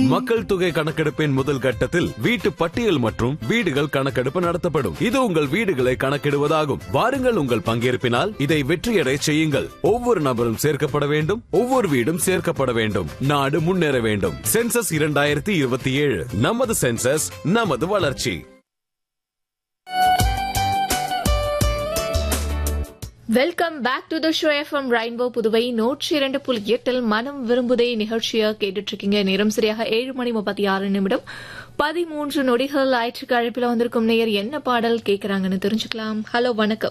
மக்கள் தொகை கணக்கெடுப்பின் முதல் கட்டத்தில் வீட்டு பட்டியல் மற்றும் வீடுகள் கணக்கெடுப்பு நடத்தப்படும் இது உங்கள் வீடுகளை கணக்கிடுவதாகும் வாருங்கள் உங்கள் பங்கேற்பினால் இதை வெற்றியடை செய்யுங்கள் ஒவ்வொரு நபரும் சேர்க்கப்பட வேண்டும் ஒவ்வொரு வீடும் சேர்க்கப்பட வேண்டும் நாடு முன்னேற வேண்டும் சென்சஸ் இரண்டாயிரத்தி இருபத்தி ஏழு நமது சென்சஸ் நமது வளர்ச்சி welcome back to the show FM rainbow Puduvai நூற்றி இரண்டு புள்ளி எட்டில் மனம் விரும்புதே நிகழ்ச்சியா கேட்டுட்டு இருக்கீங்க நேரம் சரியாக ஏழு மணி முப்பத்தி ஆறு நிமிடம் பதிமூன்று நொடிகள் ஞாயிற்றுக்கு அழைப்பில் வந்திருக்கும் நேயர் என்ன பாடல் கேட்கறாங்கன்னு தெரிஞ்சுக்கலாம் ஹலோ வணக்கம்